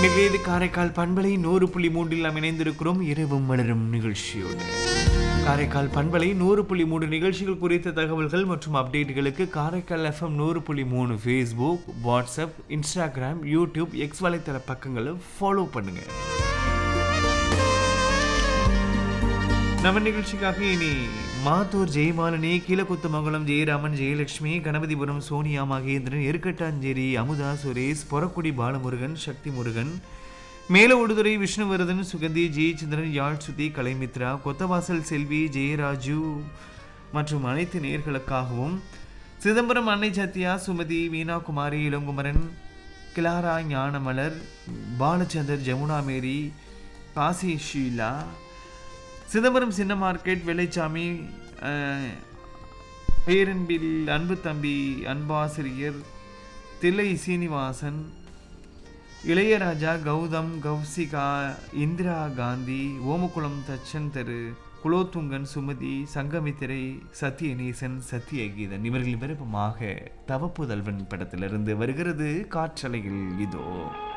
நிவேது காரைக்கால் பண்பலை நூறு புள்ளி மூன்றில் நாம் இணைந்திருக்கிறோம் இரவும் மலரும் நிகழ்ச்சியோடு காரைக்கால் பண்பலை நூறு புள்ளி மூன்று நிகழ்ச்சிகள் குறித்த தகவல்கள் மற்றும் அப்டேட்டுகளுக்கு காரைக்கால் எஃப்எம் நூறு புள்ளி மூணு Facebook WhatsApp Instagram YouTube X வலைத்தள பக்கங்களை ஃபாலோ பண்ணுங்க நம்ம நிகழ்ச்சிக்காக இனி மாத்தூர் ஜெயமாலினி கீழக்குத்தமங்கலம் ஜெயராமன் ஜெயலட்சுமி கணபதிபுரம் சோனியா மகேந்திரன் எருக்கட்டாஞ்சேரி அமுதா சுரேஷ் பொறக்குடி பாலமுருகன் சக்தி முருகன் மேலோடுதுறை விஷ்ணுவர்தன் சுகந்தி ஜெயச்சந்திரன் யாழ் சுத்தி கலைமித்ரா கொத்தவாசல் செல்வி ஜெயராஜு மற்றும் அனைத்து நேர்களுக்காகவும் சிதம்பரம் அன்னை சத்யா சுமதி மீனாகுமாரி இளங்குமரன் கிளாரா ஞானமலர் பாலச்சந்தர் ஜமுனா மேரி காசி ஷீலா சிதம்பரம் சின்ன மார்க்கெட் வெள்ளைச்சாமி அஹ், பேரன்பில் அன்பு தம்பி அன்பாசிரியர் தில்லை சீனிவாசன் இளையராஜா கௌதம் கௌசிகா இந்திரா காந்தி ஓமகுளம் தச்சன் தெரு குலோத்துங்கன் சுமதி சங்கமித்திரை சத்யநேசன் சத்யகீதன் இவர்களின் விருப்பமாக தவப்புதல்வன் படத்திலிருந்து வருகிறது காற்றலையில் இதோ